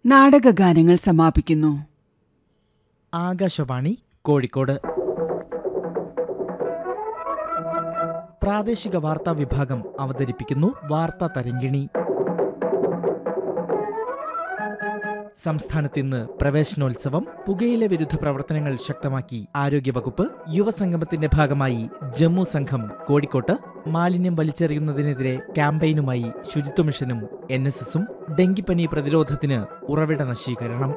നാടകഗാനങ്ങൾ സമാപിക്കുന്നു ആകാശവാണി കോഴിക്കോട് പ്രാദേശിക വാർത്താ വിഭാഗം അവതരിപ്പിക്കുന്നു വാർത്താ തരങ്കിണി സംസ്ഥാനത്ത് ഇന്ന് പ്രവേശനോത്സവം പുകയില വിരുദ്ധ പ്രവർത്തനങ്ങൾ ശക്തമാക്കി ആരോഗ്യവകുപ്പ് യുവസംഗമത്തിന്റെ ഭാഗമായി ജമ്മു സംഘം കോഴിക്കോട്ട് മാലിന്യം വലിച്ചെറിയുന്നതിനെതിരെ ക്യാമ്പയിനുമായി ശുചിത്വ മിഷനും എൻ എസ് എസും ഡെങ്കിപ്പനി പ്രതിരോധത്തിന് ഉറവിട നശീകരണം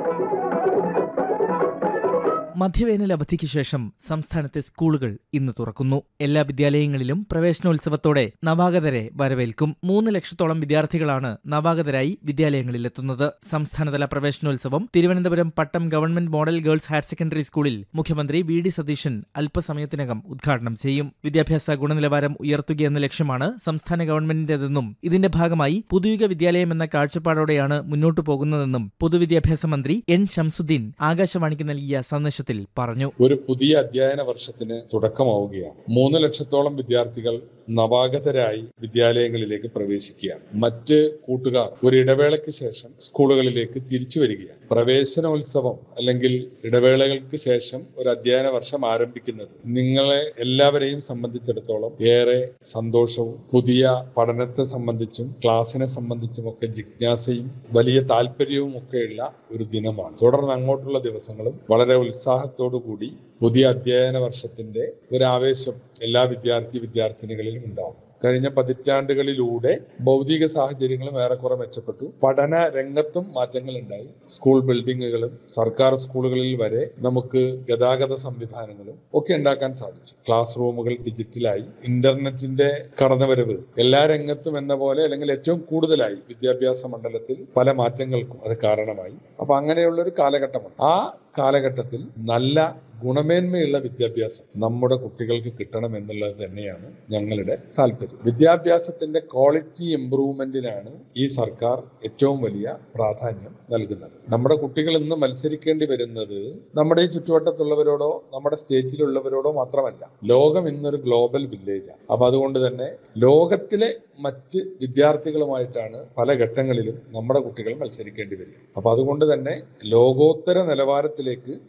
മധ്യവേനൽ അവധിക്ക് ശേഷം സംസ്ഥാനത്തെ സ്കൂളുകൾ ഇന്ന് തുറക്കുന്നു എല്ലാ വിദ്യാലയങ്ങളിലും പ്രവേശനോത്സവത്തോടെ നവാഗതരെ വരവേൽക്കും മൂന്ന് ലക്ഷത്തോളം വിദ്യാർത്ഥികളാണ് നവാഗതരായി വിദ്യാലയങ്ങളിലെത്തുന്നത് സംസ്ഥാനതല പ്രവേശനോത്സവം Thiruvananthapuram Pattom government model girls higher secondary സ്കൂളിൽ മുഖ്യമന്ത്രി വി ഡി സതീശൻ അല്പസമയത്തിനകം ഉദ്ഘാടനം ചെയ്യും വിദ്യാഭ്യാസ ഗുണനിലവാരം ഉയർത്തുകയെന്ന ലക്ഷ്യമാണ് സംസ്ഥാന ഗവൺമെന്റിന്റേതെന്നും ഇതിന്റെ ഭാഗമായി പുതുയുഗ വിദ്യാലയം എന്ന കാഴ്ചപ്പാടോടെയാണ് മുന്നോട്ടു പോകുന്നതെന്നും പൊതുവിദ്യാഭ്യാസ മന്ത്രി എൻ ഷംസുദ്ദീൻ ആകാശവാണിക്ക് നൽകിയ സന്ദേശത്തിൽ പറഞ്ഞു ഒരു പുതിയ അധ്യയന വർഷത്തിന് തുടക്കമാവുകയാണ് മൂന്ന് ലക്ഷത്തോളം വിദ്യാർത്ഥികൾ നവാഗതരായി വിദ്യാലയങ്ങളിലേക്ക് പ്രവേശിക്കുകയാണ് മറ്റ് കൂട്ടുകാർ ഒരു ഇടവേളയ്ക്ക് ശേഷം സ്കൂളുകളിലേക്ക് തിരിച്ചു വരികയാണ് പ്രവേശനോത്സവം അല്ലെങ്കിൽ ഇടവേളകൾക്ക് ശേഷം ഒരു അധ്യയന വർഷം ആരംഭിക്കുന്നത് നിങ്ങളെ എല്ലാവരെയും സംബന്ധിച്ചിടത്തോളം ഏറെ സന്തോഷവും പുതിയ പഠനത്തെ സംബന്ധിച്ചും ക്ലാസ്സിനെ സംബന്ധിച്ചും ഒക്കെ ജിജ്ഞാസയും വലിയ താല്പര്യവും ഒക്കെയുള്ള ഒരു ദിനമാണ് തുടർന്ന് അങ്ങോട്ടുള്ള ദിവസങ്ങളും വളരെ ഉത്സാഹത്തോടു കൂടി പുതിയ അധ്യയന വർഷത്തിന്റെ ഒരു ആവേശം എല്ലാ വിദ്യാർത്ഥി വിദ്യാർത്ഥിനികളിലും ഉണ്ടാവും കഴിഞ്ഞ പതിറ്റാണ്ടുകളിലൂടെ ഭൗതിക സാഹചര്യങ്ങളും ഏറെക്കുറെ മെച്ചപ്പെട്ടു പഠന രംഗത്തും മാറ്റങ്ങൾ ഉണ്ടായി സ്കൂൾ ബിൽഡിങ്ങുകളും സർക്കാർ സ്കൂളുകളിൽ വരെ നമുക്ക് ഗതാഗത സംവിധാനങ്ങളും ഒക്കെ ഉണ്ടാക്കാൻ സാധിച്ചു ക്ലാസ് റൂമുകൾ ഡിജിറ്റലായി ഇന്റർനെറ്റിന്റെ കടന്നുവരവ് എല്ലാ രംഗത്തും എന്ന പോലെ അല്ലെങ്കിൽ ഏറ്റവും കൂടുതലായി വിദ്യാഭ്യാസ മണ്ഡലത്തിൽ പല മാറ്റങ്ങൾക്കും അത് കാരണമായി അപ്പൊ അങ്ങനെയുള്ള ഒരു കാലഘട്ടമാണ് ആ കാലഘട്ടത്തിൽ നല്ല ഗുണമേന്മയുള്ള വിദ്യാഭ്യാസം നമ്മുടെ കുട്ടികൾക്ക് കിട്ടണം എന്നുള്ളത് തന്നെയാണ് ഞങ്ങളുടെ താല്പര്യം വിദ്യാഭ്യാസത്തിന്റെ ക്വാളിറ്റി ഇംപ്രൂവ്മെന്റിനാണ് ഈ സർക്കാർ ഏറ്റവും വലിയ പ്രാധാന്യം നൽകുന്നത് നമ്മുടെ കുട്ടികൾ ഇന്ന് മത്സരിക്കേണ്ടി വരുന്നത് നമ്മുടെ ഈ ചുറ്റുവട്ടത്തുള്ളവരോടോ നമ്മുടെ സ്റ്റേറ്റിലുള്ളവരോടോ മാത്രമല്ല ലോകം ഇന്നൊരു ഗ്ലോബൽ വില്ലേജാണ് അപ്പൊ അതുകൊണ്ട് തന്നെ ലോകത്തിലെ മറ്റ് വിദ്യാർത്ഥികളുമായിട്ടാണ് പല ഘട്ടങ്ങളിലും നമ്മുടെ കുട്ടികൾ മത്സരിക്കേണ്ടി വരിക അപ്പൊ അതുകൊണ്ട് തന്നെ ലോകോത്തര നിലവാരത്തിലേക്ക്